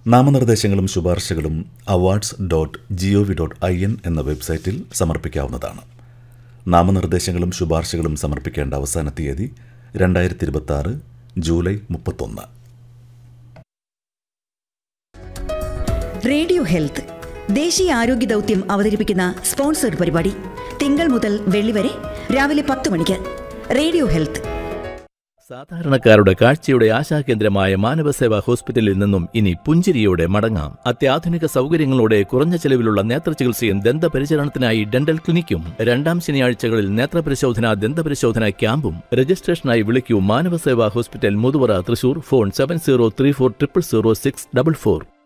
നാമനിർദ്ദേശങ്ങളും ശുപാർശകളും awards dot G O V dot I N എന്ന വെബ്സൈറ്റിൽ സമർപ്പിക്കാവുന്നതാണ് നാമനിർദ്ദേശങ്ങളും ശുപാർശകളും സമർപ്പിക്കേണ്ട അവസാന തീയതി രണ്ടായിരത്തി ഇരുപത്തി ആറ് ജൂലൈ മുപ്പത്തൊന്ന് റേഡിയോ ഹെൽത്ത് ദേശീയ ആരോഗ്യ ദൗത്യം അവതരിപ്പിക്കുന്ന സ്പോൺസർഡ് പരിപാടി തിങ്കൾ മുതൽ വെള്ളി വരെ രാവിലെ പത്ത് മണിക്ക് റേഡിയോ ഹെൽത്ത് സാധാരണക്കാരുടെ കാഴ്ചയുടെ ആശാകേന്ദ്രമായ മാനവസേവാ ഹോസ്പിറ്റലിൽ നിന്നും ഇനി പുഞ്ചിരിയോടെ മടങ്ങാം അത്യാധുനിക സൗകര്യങ്ങളോടെ കുറഞ്ഞ ചെലവിലുള്ള നേത്രചികിത്സയും ദന്തപരിചരണത്തിനായി ഡെന്റൽ ക്ലിനിക്കും രണ്ടാം ശനിയാഴ്ചകളിൽ നേത്രപരിശോധന ദന്തപരിശോധന ക്യാമ്പും രജിസ്ട്രേഷനായി വിളിക്കൂ Manavaseva hospital Muthuvara Thrissur phone seven zero three four triple zero six double four